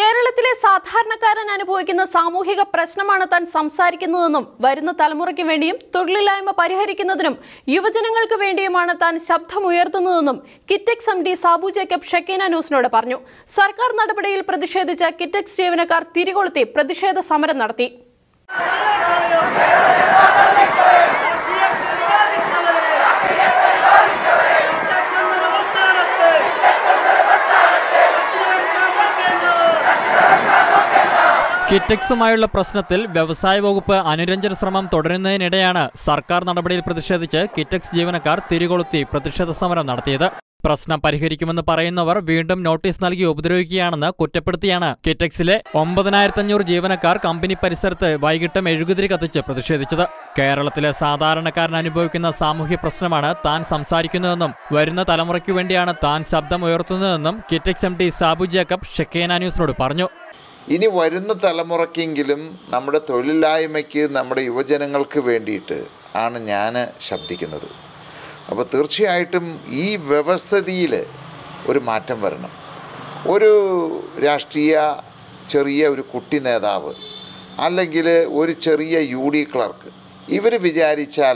കേരളത്തിലെ സാധാരണക്കാരൻ അനുഭവിക്കുന്ന സാമൂഹിക പ്രശ്നമാണ് താൻ സംസാരിക്കുന്നതെന്നും വരുന്ന തലമുറയ്ക്ക് വേണ്ടിയും തൊഴിലില്ലായ്മ പരിഹരിക്കുന്നതിനും യുവജനങ്ങൾക്ക് വേണ്ടിയുമാണ് താൻ ശബ്ദമുയർത്തുന്നതെന്നും കിറ്റെക്സ് എം ഡി സാബു ജേക്കബ് ഷെക്കീന ന്യൂസിനോട് പറഞ്ഞു സർക്കാർ നടപടിയിൽ പ്രതിഷേധിച്ച കിറ്റെക്സ് ജീവനക്കാർ തിരികൊളുത്തി പ്രതിഷേധ സമരം നടത്തി കിറ്റക്സുമായുള്ള പ്രശ്നത്തിൽ വ്യവസായ വകുപ്പ് അനുരഞ്ജന ശ്രമം തുടരുന്നതിനിടെയാണ് സർക്കാർ നടപടിയിൽ പ്രതിഷേധിച്ച് കിറ്റക്സ് ജീവനക്കാർ തിരികൊളുത്തി പ്രതിഷേധ സമരം നടത്തിയത് പ്രശ്നം പരിഹരിക്കുമെന്ന് പറയുന്നവർ വീണ്ടും നോട്ടീസ് നൽകി ഉപദ്രവിക്കുകയാണെന്ന് കുറ്റപ്പെടുത്തിയാണ് കിറ്റക്സിലെ ഒമ്പതിനായിരത്തഞ്ഞൂറ് ജീവനക്കാർ കമ്പനി പരിസരത്ത് വൈകിട്ട് മെഴുകുതിരി കത്തിച്ച് പ്രതിഷേധിച്ചത് കേരളത്തിലെ സാധാരണക്കാരൻ അനുഭവിക്കുന്ന സാമൂഹ്യ പ്രശ്നമാണ് താൻ സംസാരിക്കുന്നതെന്നും വരുന്ന തലമുറയ്ക്കു വേണ്ടിയാണ് താൻ ശബ്ദമുയർത്തുന്നതെന്നും കിറ്റക്സ് എം ഡി സാബു ജേക്കബ് ഷെക്കേന ന്യൂസിനോട് പറഞ്ഞു ഇനി വരുന്ന തലമുറയ്ക്കെങ്കിലും നമ്മുടെ തൊഴിലില്ലായ്മയ്ക്ക് നമ്മുടെ യുവജനങ്ങൾക്ക് വേണ്ടിയിട്ട് ആണ് ഞാൻ ശബ്ദിക്കുന്നത് അപ്പോൾ തീർച്ചയായിട്ടും ഈ വ്യവസ്ഥിതിയിൽ ഒരു മാറ്റം വരണം ഒരു രാഷ്ട്രീയ ചെറിയ ഒരു കുട്ടി നേതാവ് അല്ലെങ്കിൽ ഒരു ചെറിയ യു ഡി ക്ലർക്ക് ഇവർ വിചാരിച്ചാൽ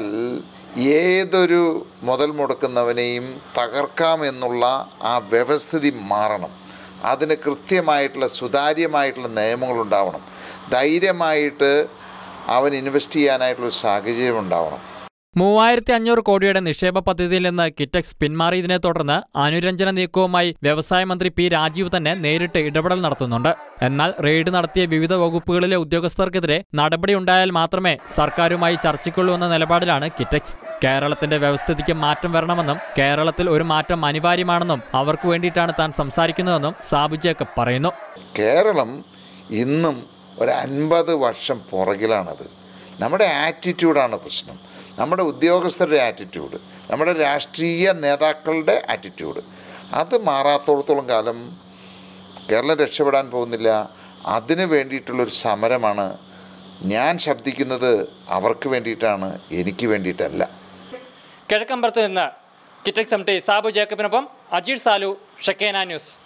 ഏതൊരു മുതൽ മുടക്കുന്നവനെയും തകർക്കാമെന്നുള്ള ആ വ്യവസ്ഥിതി മാറണം അതിന് കൃത്യമായിട്ടുള്ള സുതാര്യമായിട്ടുള്ള നിയമങ്ങൾ ഉണ്ടാവണം ധൈര്യമായിട്ട് അവൻ ഇൻവെസ്റ്റ് ചെയ്യാനായിട്ടുള്ള ഒരു സാഹചര്യം ഉണ്ടാവണം മൂവായിരത്തി അഞ്ഞൂറ് കോടിയുടെ നിക്ഷേപ പദ്ധതിയിൽ നിന്ന് കിറ്റക്സ് പിന്മാറിയതിനെ തുടർന്ന് അനുരഞ്ജന നീക്കവുമായി വ്യവസായ മന്ത്രി പി രാജീവ് തന്നെ നേരിട്ട് ഇടപെടൽ നടത്തുന്നുണ്ട് എന്നാൽ റെയ്ഡ് നടത്തിയ വിവിധ വകുപ്പുകളിലെ ഉദ്യോഗസ്ഥർക്കെതിരെ നടപടിയുണ്ടായാൽ മാത്രമേ സർക്കാരുമായി ചർച്ചയ്ക്കുള്ളൂ എന്ന നിലപാടിലാണ് കിറ്റക്സ് കേരളത്തിന്റെ വ്യവസ്ഥിതിക്ക് മാറ്റം വരണമെന്നും കേരളത്തിൽ ഒരു മാറ്റം അനിവാര്യമാണെന്നും അവർക്ക് വേണ്ടിയിട്ടാണ് താൻ സംസാരിക്കുന്നതെന്നും സാബു ജേക്കബ് പറയുന്നു കേരളം ഇന്നും ഒരു അൻപത് വർഷം പുറകിലാണത് നമ്മുടെ ആറ്റിറ്റ്യൂഡാണ് പ്രശ്നം നമ്മുടെ ഉദ്യോഗസ്ഥരുടെ ആറ്റിറ്റ്യൂഡ് നമ്മുടെ രാഷ്ട്രീയ നേതാക്കളുടെ ആറ്റിറ്റ്യൂഡ് അത് മാറാത്തോടത്തോളം കാലം കേരളം രക്ഷപ്പെടാൻ പോകുന്നില്ല അതിന് വേണ്ടിയിട്ടുള്ളൊരു സമരമാണ് ഞാൻ ശബ്ദിക്കുന്നത് അവർക്ക് വേണ്ടിയിട്ടാണ് എനിക്ക് വേണ്ടിയിട്ടല്ല കിഴക്കമ്പലത്ത് നിന്ന് കിറ്റക്സ് എം ടി സാബു ജേക്കബിനൊപ്പം അജീഷ് സാലു ഷക്കേന ന്യൂസ്